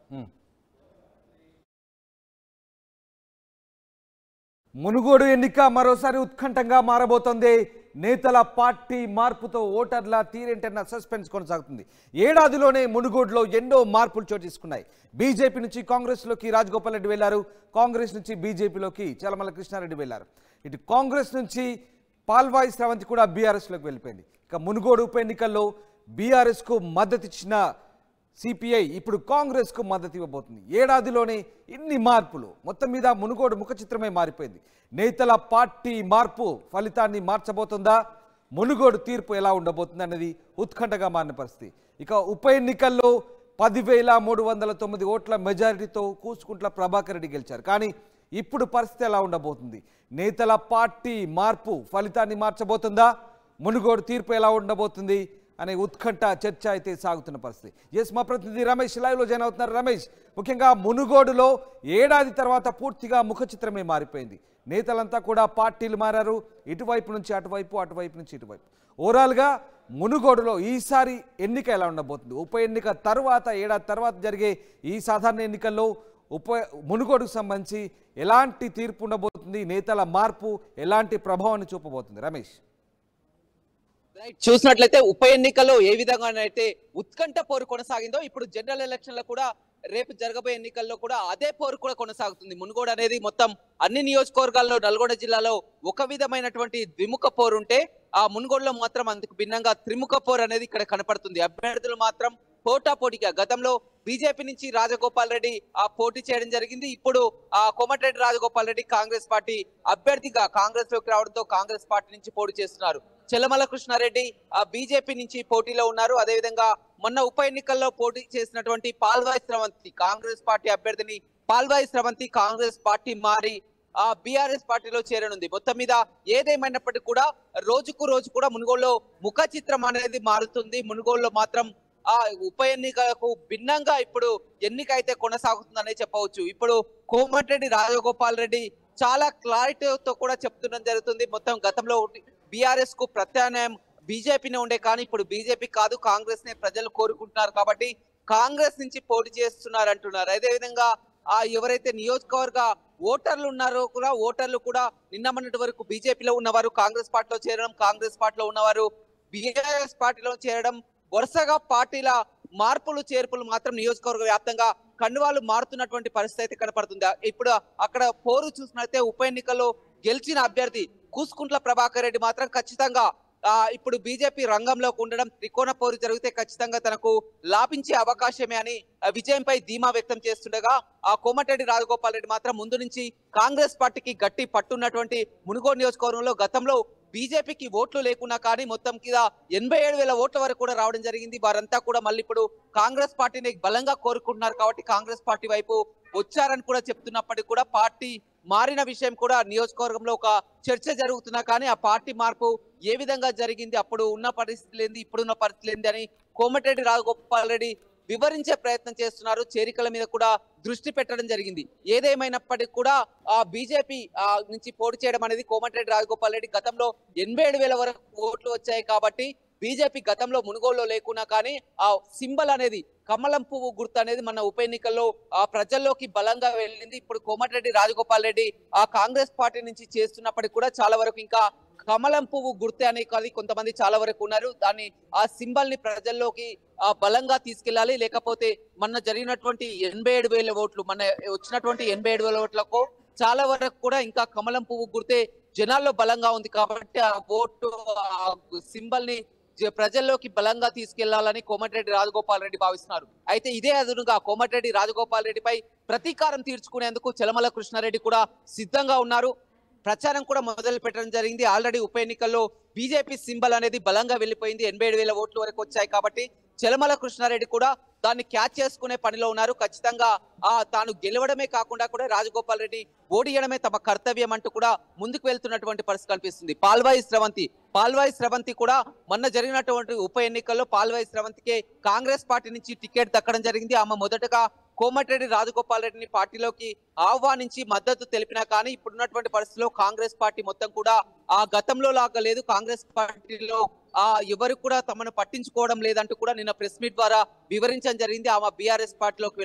ఉమ్. మునుగోడు ఎన్నిక మరోసారి ఉత్కంఠంగా మారబోతోంది నేతల పార్టీ మార్పుతో ఓటర్ల తీరేంటన్న సస్పెన్స్ కొనసాగుతుంది ఏడాదిలోనే మునుగోడులో ఎన్నో మార్పులు చోటు తీసుకున్నాయి బీజేపీ నుంచి కాంగ్రెస్లోకి రాజగోపాల్ రెడ్డి వెళ్లారు కాంగ్రెస్ నుంచి బీజేపీలోకి చలమల కృష్ణారెడ్డి వెళ్లారు ఇటు కాంగ్రెస్ నుంచి పాల్వాయి స్రవంతి కూడా బీఆర్ఎస్లోకి వెళ్ళిపోయింది ఇక మునుగోడు ఉప ఎన్నికల్లో బీఆర్ఎస్కు మద్దతు ఇచ్చిన సిపిఐ ఇప్పుడు కాంగ్రెస్కు మద్దతు ఇవ్వబోతుంది ఏడాదిలోనే ఇన్ని మార్పులు మొత్తం మీద మునుగోడు ముఖ చిత్రమే మారిపోయింది నేతల పార్టీ మార్పు ఫలితాన్ని మార్చబోతుందా మునుగోడు తీర్పు ఎలా ఉండబోతుంది అనేది ఉత్కంఠగా మారిన పరిస్థితి ఇక ఉప ఎన్నికల్లో పదివేల మూడు వందల తొమ్మిది ఓట్ల మెజారిటీతో కూసుకుంట్ల ప్రభాకర్ రెడ్డి గెలిచారు కానీ ఇప్పుడు పరిస్థితి ఎలా ఉండబోతుంది నేతల పార్టీ మార్పు ఫలితాన్ని మార్చబోతుందా మునుగోడు తీర్పు ఎలా ఉండబోతుంది అనే ఉత్కంఠ చర్చ అయితే సాగుతున్న పరిస్థితి ఎస్ మా ప్రతినిధి రమేష్ లైవ్లో జాయిన్ అవుతున్నారు రమేష్ ముఖ్యంగా మునుగోడులో ఏడాది తర్వాత పూర్తిగా ముఖ చిత్రమే మారిపోయింది నేతలంతా కూడా పార్టీలు మారారు ఇటువైపు నుంచి అటువైపు అటువైపు నుంచి ఇటువైపు ఓవరాల్గా మునుగోడులో ఈసారి ఎన్నిక ఎలా ఉండబోతుంది ఉప ఎన్నిక తర్వాత ఏడాది తర్వాత జరిగే ఈ సాధారణ ఎన్నికల్లో ఉప మునుగోడుకు సంబంధించి ఎలాంటి తీర్పు ఉండబోతుంది నేతల మార్పు ఎలాంటి ప్రభావాన్ని చూపబోతుంది రమేష్ రైట్ చూసినట్లయితే ఉప ఎన్నికల్లో ఏ విధంగానైతే ఉత్కంఠ పోరు కొనసాగిందో ఇప్పుడు జనరల్ ఎలక్షన్ లో కూడా రేపు జరగబోయే ఎన్నికల్లో కూడా అదే పోరు కూడా కొనసాగుతుంది మునుగోడు అనేది మొత్తం అన్ని నియోజకవర్గాల్లో నల్గొండ జిల్లాలో ఒక విధమైనటువంటి ద్విముఖ పోరు ఉంటే ఆ మునుగోడులో మాత్రం అందుకు భిన్నంగా త్రిముఖ పోరు అనేది ఇక్కడ కనపడుతుంది అభ్యర్థులు మాత్రం పోటా పోటీగా గతంలో బీజేపీ నుంచి రాజగోపాల్ రెడ్డి ఆ పోటీ చేయడం జరిగింది ఇప్పుడు ఆ కోమటిరెడ్డి రాజగోపాల్ రెడ్డి కాంగ్రెస్ పార్టీ అభ్యర్థిగా కాంగ్రెస్ లోకి రావడంతో కాంగ్రెస్ పార్టీ నుంచి పోటీ చేస్తున్నారు చెల్లమల కృష్ణారెడ్డి ఆ బీజేపీ నుంచి పోటీలో ఉన్నారు అదేవిధంగా మొన్న ఉప ఎన్నికల్లో పోటీ చేసినటువంటి పాల్వాయి స్రవంతి కాంగ్రెస్ పార్టీ అభ్యర్థిని పాల్వాయి స్రవంతి కాంగ్రెస్ పార్టీ మారి ఆ బీఆర్ఎస్ పార్టీలో చేరనుంది మొత్తం మీద ఏదేమైనప్పటికీ కూడా రోజుకు రోజు కూడా మునుగోలులో ముఖ చిత్రం అనేది మారుతుంది మునుగోలులో మాత్రం ఆ ఉప ఎన్నికలకు భిన్నంగా ఇప్పుడు ఎన్నిక అయితే కొనసాగుతుందనే చెప్పవచ్చు ఇప్పుడు కోమటిరెడ్డి రాజగోపాల్ రెడ్డి చాలా క్లారిటీతో కూడా చెప్తుండడం జరుగుతుంది మొత్తం గతంలో బీఆర్ఎస్ కు ప్రత్యామ్నాయం బీజేపీనే ఉండే కానీ ఇప్పుడు బీజేపీ కాదు కాంగ్రెస్ నే ప్రజలు కోరుకుంటున్నారు కాబట్టి కాంగ్రెస్ నుంచి పోటీ చేస్తున్నారు అంటున్నారు అదే విధంగా ఆ ఎవరైతే నియోజకవర్గ ఓటర్లు ఉన్నారో కూడా ఓటర్లు కూడా నిన్న మొన్నటి వరకు బీజేపీలో ఉన్నవారు కాంగ్రెస్ పార్టీలో చేరడం కాంగ్రెస్ పార్టీలో ఉన్నవారు బీఆర్ఎస్ పార్టీలో చేరడం వరుసగా పార్టీల మార్పులు చేర్పులు మాత్రం నియోజకవర్గ వ్యాప్తంగా కండువాలు మారుతున్నటువంటి పరిస్థితి అయితే కనపడుతుంది ఇప్పుడు అక్కడ పోరు చూసినట్లయితే ఉప ఎన్నికల్లో గెలిచిన అభ్యర్థి కూసుకుంట్ల ప్రభాకర్ రెడ్డి మాత్రం ఖచ్చితంగా ఆ, ఇప్పుడు బీజేపీ రంగంలోకి ఉండడం త్రికోణ పోరు జరిగితే ఖచ్చితంగా తనకు లాభించే అవకాశమే అని ఆ, విజయంపై ధీమా వ్యక్తం చేస్తుండగా ఆ కోమటిరెడ్డి రాజగోపాల్ రెడ్డి మాత్రం ముందు నుంచి కాంగ్రెస్ పార్టీకి గట్టి పట్టున్నటువంటి మునుగోడు నియోజకవర్గంలో గతంలో బీజేపీకి ఓట్లు లేకున్నా కానీ మొత్తం కింద ఎనభై ఏడు వేల ఓట్ల వరకు కూడా రావడం జరిగింది వారంతా కూడా మళ్ళీ ఇప్పుడు కాంగ్రెస్ పార్టీని బలంగా కోరుకుంటున్నారు కాబట్టి కాంగ్రెస్ పార్టీ వైపు వచ్చారని కూడా చెప్తున్నప్పటికీ కూడా పార్టీ మారిన విషయం కూడా నియోజకవర్గంలో ఒక చర్చ జరుగుతున్నా కానీ ఆ పార్టీ మార్పు ఏ విధంగా జరిగింది అప్పుడు ఉన్న పరిస్థితి లేని ఇప్పుడున్న పరిస్థితి లేని అని కోమటిరెడ్డి రాజగోపాల్ రెడ్డి వివరించే ప్రయత్నం చేస్తున్నారు చేరికల మీద కూడా దృష్టి పెట్టడం జరిగింది ఏదేమైనప్పటికీ కూడా ఆ బీజేపీ నుంచి పోటీ చేయడం అనేది కోమటిరెడ్డి రాజగోపాల్ రెడ్డి గతంలో ఎనభై ఏడు వేల వరకు ఓట్లు వచ్చాయి కాబట్టి బీజేపీ గతంలో మునుగోలులో లేకున్నా కానీ ఆ సింబల్ అనేది కమలం పువ్వు గుర్తు అనేది మన ఉప ఎన్నికల్లో ఆ ప్రజల్లోకి బలంగా వెళ్ళింది ఇప్పుడు కోమటిరెడ్డి రాజగోపాల్ రెడ్డి ఆ కాంగ్రెస్ పార్టీ నుంచి చేస్తున్నప్పటికీ కూడా చాలా వరకు ఇంకా కమలం పువ్వు గుర్తే అనే కాదు కొంతమంది చాలా వరకు ఉన్నారు దాన్ని ఆ సింబల్ ని ప్రజల్లోకి ఆ బలంగా తీసుకెళ్లాలి లేకపోతే మొన్న జరిగినటువంటి ఎనభై ఏడు వేల ఓట్లు మన వచ్చినటువంటి ఎనభై ఏడు వేల ఓట్లకు చాలా వరకు కూడా ఇంకా కమలం పువ్వు గుర్తే జనాల్లో బలంగా ఉంది కాబట్టి ఆ ఓటు సింబల్ ని జ- ప్రజల్లోకి బలంగా తీసుకెళ్లాలని కోమటిరెడ్డి రాజగోపాల్ రెడ్డి భావిస్తున్నారు అయితే ఇదే అదునుగా కోమటిరెడ్డి రాజగోపాల్ రెడ్డిపై ప్రతీకారం తీర్చుకునేందుకు చలమల కృష్ణారెడ్డి కూడా సిద్ధంగా ఉన్నారు ప్రచారం కూడా మొదలు పెట్టడం జరిగింది ఆల్రెడీ ఉప ఎన్నికల్లో బీజేపీ సింబల్ అనేది బలంగా వెళ్ళిపోయింది ఎనభై ఏడు వేల ఓట్ల వరకు వచ్చాయి కాబట్టి చలమల కృష్ణారెడ్డి కూడా దాన్ని క్యాచ్ చేసుకునే పనిలో ఉన్నారు ఖచ్చితంగా ఆ తాను గెలవడమే కాకుండా కూడా రాజగోపాల్ రెడ్డి ఓడియడమే తమ కర్తవ్యం అంటూ కూడా ముందుకు వెళ్తున్నటువంటి పరిస్థితి కనిపిస్తుంది పాల్వాయి స్రవంతి పాల్వాయి స్రవంతి కూడా మొన్న జరిగినటువంటి ఉప ఎన్నికల్లో పాల్వాయి స్రవంతికే కాంగ్రెస్ పార్టీ నుంచి టికెట్ దక్కడం జరిగింది ఆమె మొదటగా కోమటిరెడ్డి రాజగోపాల్ రెడ్డిని పార్టీలోకి ఆహ్వానించి మద్దతు తెలిపినా కానీ ఇప్పుడున్నటువంటి పరిస్థితిలో కాంగ్రెస్ పార్టీ మొత్తం కూడా ఆ గతంలో లాగా లేదు కాంగ్రెస్ పార్టీలో ఆ ఎవరు కూడా తమను పట్టించుకోవడం లేదంటూ కూడా నిన్న ప్రెస్ మీట్ ద్వారా వివరించడం జరిగింది ఆమె బీఆర్ఎస్ పార్టీలోకి వెళ్ళడం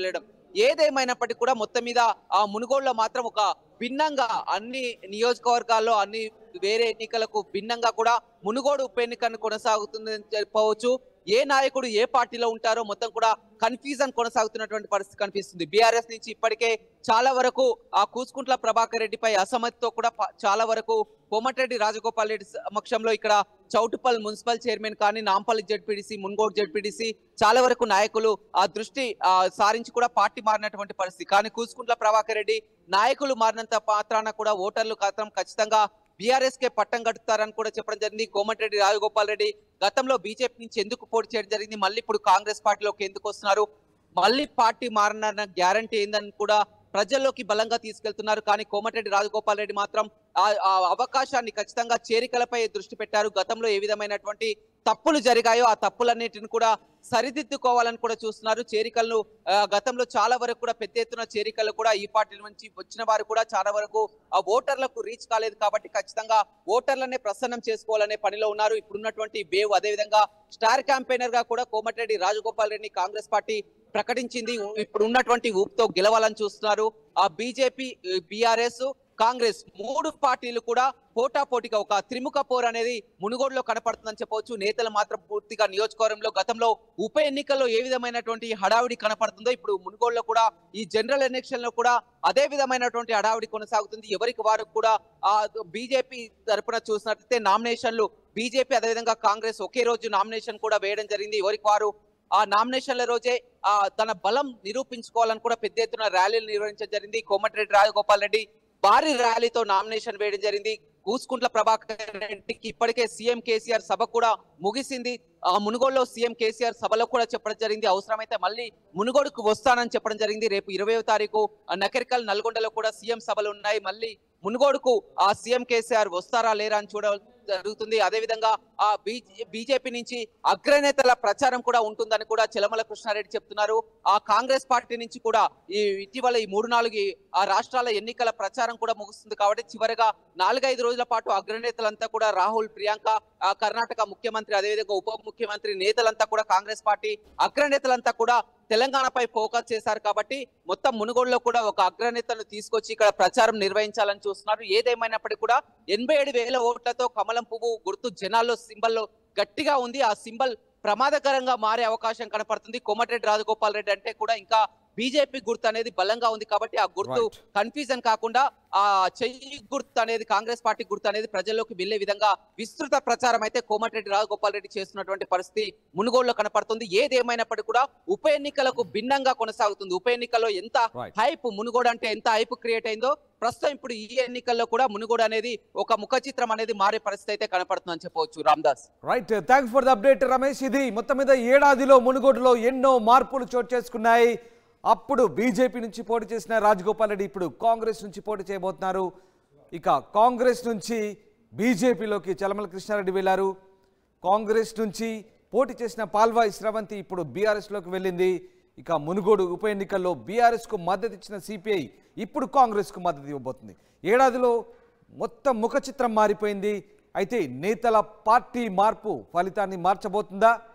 ఏదేమైనప్పటికీ కూడా మొత్తం మీద ఆ మునుగోడులో మాత్రం ఒక భిన్నంగా అన్ని నియోజకవర్గాల్లో అన్ని వేరే ఎన్నికలకు భిన్నంగా కూడా మునుగోడు ఉప ఎన్నికను కొనసాగుతుందని చెప్పవచ్చు ఏ నాయకుడు ఏ పార్టీలో ఉంటారో మొత్తం కూడా కన్ఫ్యూజన్ కొనసాగుతున్నటువంటి పరిస్థితి కనిపిస్తుంది బీఆర్ఎస్ నుంచి ఇప్పటికే చాలా వరకు ఆ కూసుకుంట్ల ప్రభాకర్ రెడ్డిపై అసమ్మతితో కూడా ప- చాలా వరకు కోమటిరెడ్డి రాజగోపాల్ రెడ్డి సమక్షంలో ఇక్కడ చౌటుపల్ మున్సిపల్ చైర్మన్ కానీ నాంపల్లి జడ్పీడీసీ మున్గోడు జడ్పీడీసీ చాలా వరకు నాయకులు ఆ దృష్టి ఆ, సారించి కూడా పార్టీ మారినటువంటి పరిస్థితి కానీ కూసుకుంట్ల ప్రభాకర్ రెడ్డి నాయకులు మారినంత మాత్రాన కూడా ఓటర్లు మాత్రం ఖచ్చితంగా బీఆర్ఎస్ కే పట్టం కట్టుతారని కూడా చెప్పడం జరిగింది కోమటిరెడ్డి రాజగోపాల్ రెడ్డి గతంలో బీజేపీ నుంచి ఎందుకు పోటీ చేయడం జరిగింది మళ్ళీ ఇప్పుడు కాంగ్రెస్ పార్టీలోకి ఎందుకు వస్తున్నారు మళ్ళీ పార్టీ మారన్న గ్యారంటీ ఏందని కూడా ప్రజల్లోకి బలంగా తీసుకెళ్తున్నారు కానీ కోమటిరెడ్డి రాజగోపాల్ రెడ్డి మాత్రం ఆ ఆ అవకాశాన్ని ఖచ్చితంగా చేరికలపై దృష్టి పెట్టారు గతంలో ఏ విధమైనటువంటి తప్పులు జరిగాయో ఆ తప్పులన్నిటిని కూడా సరిదిద్దుకోవాలని కూడా చూస్తున్నారు చేరికలను ఆ, గతంలో చాలా వరకు కూడా పెద్ద ఎత్తున చేరికలు కూడా ఈ పార్టీ నుంచి వచ్చిన వారు కూడా చాలా వరకు ఆ ఓటర్లకు రీచ్ కాలేదు కాబట్టి ఖచ్చితంగా ఓటర్లనే ప్రసన్నం చేసుకోవాలనే పనిలో ఉన్నారు ఇప్పుడున్నటువంటి వేవ్ అదేవిధంగా స్టార్ క్యాంపెయినర్ గా కూడా కోమటిరెడ్డి రాజగోపాల్ రెడ్డి కాంగ్రెస్ పార్టీ ప్రకటించింది ఇప్పుడు ఉన్నటువంటి ఊపుతో గెలవాలని చూస్తున్నారు ఆ బీజేపీ బీఆర్ఎస్ కాంగ్రెస్ మూడు పార్టీలు కూడా పోటాపోటీగా ఒక త్రిముఖ పోర్ అనేది మునుగోడులో కనపడుతుందని చెప్పవచ్చు నేతలు మాత్రం పూర్తిగా నియోజకవర్గంలో గతంలో ఉప ఎన్నికల్లో ఏ విధమైనటువంటి హడావిడి కనపడుతుందో ఇప్పుడు మునుగోడులో కూడా ఈ జనరల్ ఎలక్షన్ లో కూడా అదే విధమైనటువంటి హడావిడి కొనసాగుతుంది ఎవరికి వారు కూడా ఆ బీజేపీ తరపున చూసినట్లయితే నామినేషన్లు బీజేపీ అదేవిధంగా కాంగ్రెస్ ఒకే రోజు నామినేషన్ కూడా వేయడం జరిగింది ఎవరికి వారు ఆ నామినేషన్ల రోజే ఆ తన బలం నిరూపించుకోవాలని కూడా పెద్ద ఎత్తున ర్యాలీలు నిర్వహించడం జరిగింది కోమటిరెడ్డి రాజగోపాల్ రెడ్డి భారీ ర్యాలీతో నామినేషన్ వేయడం జరిగింది కూసుకుంట్ల ప్రభాకర్ రెడ్డికి ఇప్పటికే సీఎం కేసీఆర్ సభ కూడా ముగిసింది ఆ మునుగోడులో సీఎం కేసీఆర్ సభలో కూడా చెప్పడం జరిగింది అవసరమైతే మళ్ళీ మునుగోడుకు వస్తానని చెప్పడం జరిగింది రేపు ఇరవయో తారీఖు ఆ నకరికల్ నల్గొండలో కూడా సీఎం సభలు ఉన్నాయి మళ్ళీ మునుగోడుకు ఆ సీఎం కేసీఆర్ వస్తారా లేరా అని చూడ జరుగుతుంది అదేవిధంగా ఆ బీజేపీ నుంచి అగ్రనేతల ప్రచారం కూడా ఉంటుందని కూడా చెలమల కృష్ణారెడ్డి చెప్తున్నారు ఆ కాంగ్రెస్ పార్టీ నుంచి కూడా ఈ ఇటీవల ఈ మూడు నాలుగు ఈ ఆ రాష్ట్రాల ఎన్నికల ప్రచారం కూడా ముగుస్తుంది కాబట్టి చివరిగా నాలుగైదు రోజుల పాటు అగ్రనేతలంతా కూడా రాహుల్ ప్రియాంక ఆ కర్ణాటక ముఖ్యమంత్రి అదేవిధంగా ఉప ముఖ్యమంత్రి నేతలంతా కూడా కాంగ్రెస్ పార్టీ అగ్రనేతలంతా కూడా తెలంగాణపై ఫోకస్ చేశారు కాబట్టి మొత్తం మునుగోడులో కూడా ఒక అగ్రనేతను తీసుకొచ్చి ఇక్కడ ప్రచారం నిర్వహించాలని చూస్తున్నారు ఏదేమైనప్పటికీ కూడా ఎనభై ఏడు వేల ఓట్లతో కమలం పువ్వు గుర్తు జనాల్లో సింబల్లో గట్టిగా ఉంది ఆ సింబల్ ప్రమాదకరంగా మారే అవకాశం కనపడుతుంది కోమటిరెడ్డి రాజగోపాల్ రెడ్డి అంటే కూడా ఇంకా బీజేపీ గుర్తు అనేది బలంగా ఉంది కాబట్టి ఆ గుర్తు Right. కన్ఫ్యూజన్ కాకుండా ఆ చెయ్యి గుర్తు అనేది కాంగ్రెస్ పార్టీ గుర్తు అనేది ప్రజల్లోకి వెళ్లే విధంగా విస్తృత ప్రచారం అయితే కోమటిరెడ్డి రాజగోపాల్ రెడ్డి చేస్తున్నటువంటి పరిస్థితి మునుగోడులో కనపడుతుంది ఏదేమైనప్పటికీ కూడా ఉప ఎన్నికలకు భిన్నంగా కొనసాగుతుంది ఉప ఎన్నికల్లో ఎంత Right. హైప్ మునుగోడు అంటే ఎంత హైప్ క్రియేట్ అయిందో ప్రస్తుతం ఇప్పుడు ఈ ఎన్నికల్లో కూడా మునుగోడు అనేది ఒక ముఖ చిత్రం అనేది మారే పరిస్థితి అయితే కనపడుతుందని చెప్పవచ్చు Ramdas right thanks for the update Ramesh ఇది మొత్తం మీద ఏడాదిలో మునుగోడులో ఎన్నో మార్పులు చోటు చేసుకున్నాయి అప్పుడు బీజేపీ నుంచి పోటీ చేసిన రాజగోపాల్ రెడ్డి ఇప్పుడు కాంగ్రెస్ నుంచి పోటీ చేయబోతున్నారు ఇక కాంగ్రెస్ నుంచి బీజేపీలోకి చలమల కృష్ణారెడ్డి వెళ్ళారు కాంగ్రెస్ నుంచి పోటీ చేసిన పాల్వాయి స్రవంతి ఇప్పుడు బీఆర్ఎస్లోకి వెళ్ళింది ఇక మునుగోడు ఉప ఎన్నికల్లో బీఆర్ఎస్కు మద్దతు ఇచ్చిన సిపిఐ ఇప్పుడు కాంగ్రెస్కు మద్దతు ఇవ్వబోతుంది ఏడాదిలో మొత్తం ముఖ చిత్రం మారిపోయింది అయితే నేతల పార్టీ మార్పు ఫలితాన్ని మార్చబోతుందా